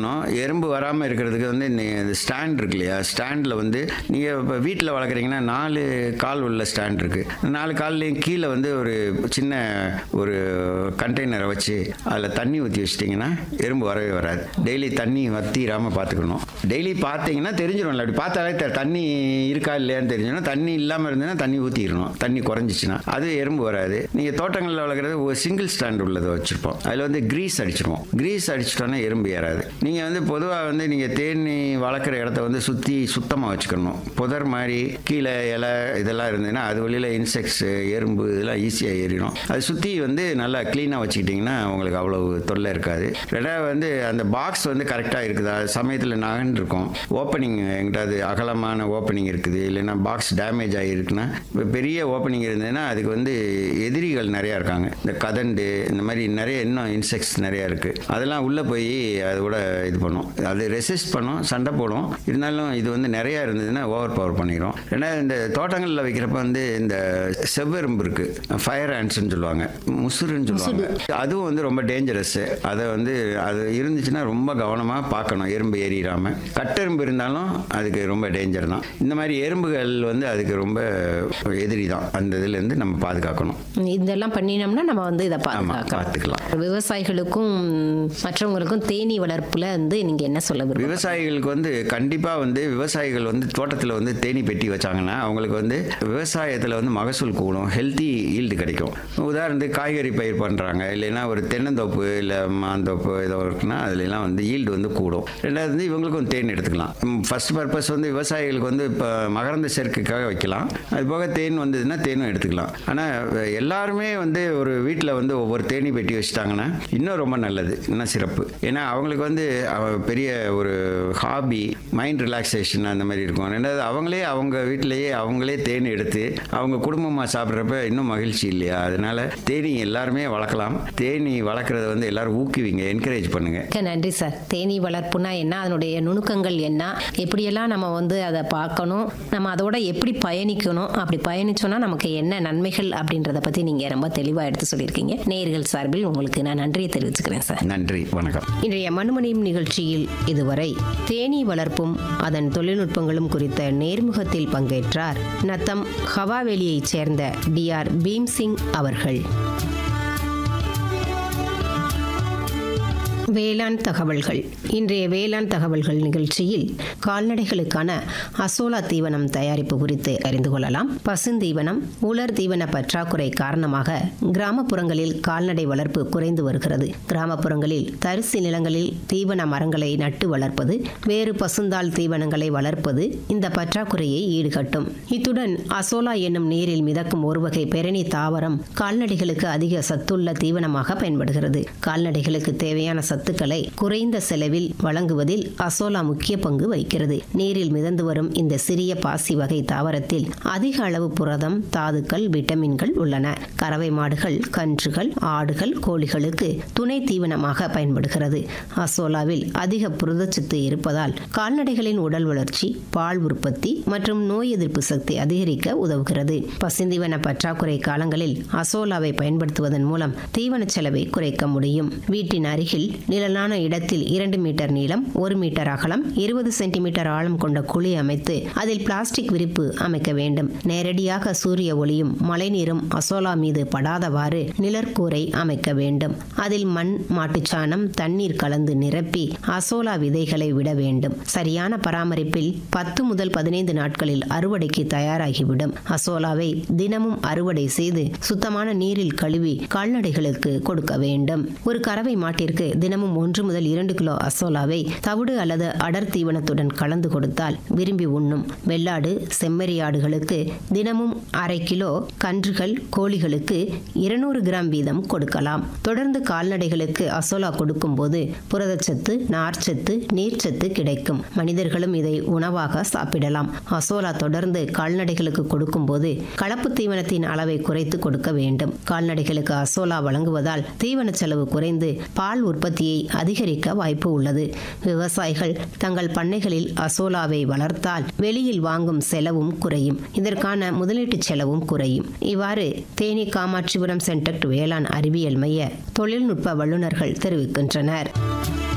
பண்ணணும் எறும்பு வராமல் இருக்கிறதுக்கு வந்து இந்த ஸ்டாண்ட் இருக்கு இல்லையா ஸ்டாண்டில் வந்து நீங்கள் இப்போ வீட்டில் வளர்க்குறீங்கன்னா நாலு கால் உள்ள ஸ்டாண்ட் இருக்குது நாலு கால்லையும் கீழே வந்து ஒரு சின்ன ஒரு கண்டெய்னரை வச்சு அதில் தண்ணி ஊற்றி வச்சிட்டிங்கன்னா எறும்பு வரவே வராது டெய்லி தண்ணி வத்திராமல் பார்த்துக்கணும் டெய்லி பார்த்தீங்கன்னா தெரிஞ்சிடும்ல அப்படி பார்த்தாலே தெ- தண்ணி இருக்கா இல்லையான்னு தெரிஞ்சிடும் தண்ணி இல்லாமல் இருந்ததுன்னா தண்ணி ஊற்றிடணும் தண்ணி குறைஞ்சிச்சுன்னா அது எறும்பு வராது நீங்கள் தோட்டங்களில் வளர்க்குறது ஒரு சிங்கிள் ஸ்டாண்ட் உள்ளதை வச்சுருப்போம் அதில் வந்து கிரீஸ் அடிச்சிருவோம் கிரீஸ் அடிச்சிட்டோன்னா எறும்பு ஏறாது நீங்கள் வந்து பொதுவாக வந்து நீங்கள் தேனி வளர்க்குற இடத்த வந்து சுற்றி சுத்தமாக வச்சுக்கணும் புதர் மாதிரி கீழே இலை இதெல்லாம் இருந்ததுன்னா அது வழியில் இன்செக்ட்ஸ் எறும்பு இதெல்லாம் ஈஸியாக ஏறிடும் அது சுற்றி வந்து நல்லா க்ளீனாக வச்சுக்கிட்டிங்கன்னா உங்களுக்கு அவ்வளவு தொல்லை இருக்காது ரெண்டாவது வந்து அந்த பாக்ஸ் வந்து கரெக்டாக இருக்குதா சமயத்தில் நகன் இருக்கும் ஓப்பனிங் எங்கிட்டாவது அகலமான ஓப்பனிங் இருக்குது இல்லைன்னா பாக்ஸ் டேமேஜ் ஆகிருக்குன்னா இப்போ பெரிய ஓப்பனிங் இருந்ததுன்னா அதுக்கு வந்து எதிரிகள் நிறையா இருக்காங்க இந்த கதண்டு இந்த மாதிரி நிறைய இன்னும் இன்செக்ட்ஸ் நிறையா இருக்குது அதெல்லாம் உள்ளே போய் அது கூட இது பண்ணும் அது ரெசிஸ்ட் பண்ணும் சண்டை போடும் இருந்தாலும் இது வந்து நிறையா இருந்ததுன்னா ஓவர் பவர் பண்ணிடும் ரெண்டாவது இந்த தோட்டங்களில் வைக்கிறப்ப வந்து இந்த செவ்வெரும்பு இருக்குது ஃபயர் ன்னு சொல்லுவாங்க முசுறுன்னு சொல்லுவாங்க அதுவும் வந்து ரொம்ப டேஞ்சரஸ் அதை வந்து அது இருந்துச்சுன்னா ரொம்ப கவனமாக பார்க்கணும் எறும்பு ஏறிடாமல் கட்டெரும்பு இருந்தாலும் அதுக்கு ரொம்ப டேஞ்சர் தான் இந்த மாதிரி எறும்புகள் வந்து அதுக்கு ரொம்ப எதிரி தான் அந்த இதுலேருந்து நம்ம பாதுகாக்கணும் இதெல்லாம் பண்ணினோம்னா நம்ம வந்து இதை ஆமாம் பாதுகாக்கலாம் பார்த்துக்கலாம் விவசாயிகளுக்கும் மற்றவங்களுக்கும் தேனீ வளர்ப்புல வந்து நீங்க என்ன சொல்ல விரும்புறீங்க விவசாயிகளுக்கு வந்து கண்டிப்பாக வந்து விவசாயிகள் வந்து தோட்டத்தில் வந்து தேனி பெட்டி வச்சாங்கன்னா அவங்களுக்கு வந்து விவசாயத்தில் வந்து மகசூல் கூடும் ஹெல்த்தி ஈல்டு கிடைக்கும் உதாரணத்துக்கு காய்கறி பயிர் பண்ணுறாங்க இல்லைன்னா ஒரு தென்னந்தோப்பு இல்லை மாந்தோப்பு ஏதோ இருக்குன்னா அதுலலாம் வந்து ஈல்டு வந்து கூடும் ரெண்டாவது வந்து இவங்களுக்கும் தேன் எடுத்துக்கலாம் ஃபர்ஸ்ட் பர்பஸ் வந்து விவசாயிகளுக்கு வந்து இப்போ மகரந்த சேர்க்கைக்காக வைக்கலாம் அது போக தேன் வந்ததுன்னா தேனும் எடுத்துக்கலாம் ஆனால் எல்லாருமே வந்து ஒரு வீட்டில் வந்து ஒவ்வொரு தேனி பெட்டி வச்சுட்டாங்கன்னா இன்னும் ரொம்ப நல்லது இன்னும் சிறப்பு ஏன்னா அவங்களுக்கு வந்து அவ- பெரிய ஒரு ஹாபி மைண்ட் ரிலாக்ஸேஷன் அந்த மாதிரி இருக்கும் ரெண்டாவது அவங்களே அவங்க வீட்டிலேயே அவங்களே தேன் எடுத்து அவங்க குடும்பமாக சாப்பிட்றப்ப இன்னும் மகிழ்ச்சி இல்லையா அதனால தேனி எல்லாருமே வளர்க்கலாம் தேனி வளர்க்குறத வந்து எல்லாரும் ஊக்குவிங்க என்கரேஜ் பண்ணுங்க மிக்க நன்றி சார் தேனீ வளர்ப்புனா என்ன அதனுடைய நுணுக்கங்கள் என்ன எப்படியெல்லாம் நம்ம வந்து அதை பார்க்கணும் நம்ம அதோட எப்படி பயணிக்கணும் அப்படி பயணிச்சோம்னா நமக்கு என்ன நன்மைகள் அப்படின்றத பத்தி நீங்க ரொம்ப தெளிவா எடுத்து சொல்லியிருக்கீங்க நேயர்கள் சார்பில் உங்களுக்கு நான் நன்றியை தெரிவிச்சுக்கிறேன் சார் நன்றி வணக்கம் இன்றைய மண்மணியும் நிகழ்ச்சியில் இதுவரை தேனீ வளர்ப்பும் அதன் தொழில்நுட்பங்களும் குறித்த நேர்முகத்தில் பங்கேற்றார் நத்தம் ஹவாவெளியைச் சேர்ந்த டி ஆர் பீம்சிங் அவர்கள் வேளாண் தகவல்கள் இன்றைய வேளாண் தகவல்கள் நிகழ்ச்சியில் கால்நடைகளுக்கான அசோலா தீவனம் தயாரிப்பு குறித்து அறிந்து கொள்ளலாம் பசுந்தீவனம் உலர் தீவன பற்றாக்குறை காரணமாக கிராமப்புறங்களில் கால்நடை வளர்ப்பு குறைந்து வருகிறது கிராமப்புறங்களில் தரிசு நிலங்களில் தீவன மரங்களை நட்டு வளர்ப்பது வேறு பசுந்தாள் தீவனங்களை வளர்ப்பது இந்த பற்றாக்குறையை ஈடுகட்டும் இத்துடன் அசோலா என்னும் நீரில் மிதக்கும் ஒரு வகை பெரணி தாவரம் கால்நடைகளுக்கு அதிக சத்துள்ள தீவனமாக பயன்படுகிறது கால்நடைகளுக்கு தேவையான சத்துக்களை குறைந்த செலவில் வழங்குவதில் அசோலா முக்கிய பங்கு வகிக்கிறது நீரில் மிதந்து வரும் இந்த சிறிய பாசி வகை தாவரத்தில் அதிக அளவு புரதம் தாதுக்கள் விட்டமின்கள் உள்ளன கறவை மாடுகள் கன்றுகள் ஆடுகள் கோழிகளுக்கு துணை தீவனமாக பயன்படுகிறது அசோலாவில் அதிக புரதச்சத்து இருப்பதால் கால்நடைகளின் உடல் வளர்ச்சி பால் உற்பத்தி மற்றும் நோய் எதிர்ப்பு சக்தி அதிகரிக்க உதவுகிறது பசுந்தீவன பற்றாக்குறை காலங்களில் அசோலாவை பயன்படுத்துவதன் மூலம் தீவன செலவை குறைக்க முடியும் வீட்டின் அருகில் நிழலான இடத்தில் இரண்டு மீட்டர் நீளம் ஒரு மீட்டர் அகலம் இருபது சென்டிமீட்டர் ஆழம் கொண்ட குழி அமைத்து அதில் பிளாஸ்டிக் விரிப்பு அமைக்க வேண்டும் நேரடியாக சூரிய ஒளியும் மழைநீரும் அசோலா மீது படாதவாறு நிழற்கூரை அமைக்க வேண்டும் அதில் மண் மாட்டுச்சாணம் தண்ணீர் கலந்து நிரப்பி அசோலா விதைகளை விட வேண்டும் சரியான பராமரிப்பில் பத்து முதல் பதினைந்து நாட்களில் அறுவடைக்கு தயாராகிவிடும் அசோலாவை தினமும் அறுவடை செய்து சுத்தமான நீரில் கழுவி கால்நடைகளுக்கு கொடுக்க வேண்டும் ஒரு கறவை மாட்டிற்கு தினமும் ஒன்று முதல் இரண்டு கிலோ அசோலாவை தவிடு அல்லது அடர் தீவனத்துடன் கலந்து கொடுத்தால் விரும்பி உண்ணும் வெள்ளாடு செம்மறியாடுகளுக்கு தினமும் அரை கிலோ கன்றுகள் கோழிகளுக்கு இருநூறு கிராம் வீதம் கொடுக்கலாம் தொடர்ந்து கால்நடைகளுக்கு அசோலா கொடுக்கும்போது புரதச்சத்து நார்ச்சத்து நீர்ச்சத்து கிடைக்கும் மனிதர்களும் இதை உணவாக சாப்பிடலாம் அசோலா தொடர்ந்து கால்நடைகளுக்கு கொடுக்கும்போது கலப்பு தீவனத்தின் அளவை குறைத்து கொடுக்க வேண்டும் கால்நடைகளுக்கு அசோலா வழங்குவதால் தீவன செலவு குறைந்து பால் உற்பத்தியை அதிகரிக்க வாய்ப்பு உள்ளது விவசாயிகள் தங்கள் பண்ணைகளில் அசோலாவை வளர்த்தால் வெளியில் வாங்கும் செலவும் குறையும் இதற்கான முதலீட்டு செலவும் குறையும் இவ்வாறு தேனி காமாட்சிபுரம் சென்டக்ட் வேளாண் அறிவியல் மைய தொழில்நுட்ப வல்லுநர்கள் தெரிவிக்கின்றனர்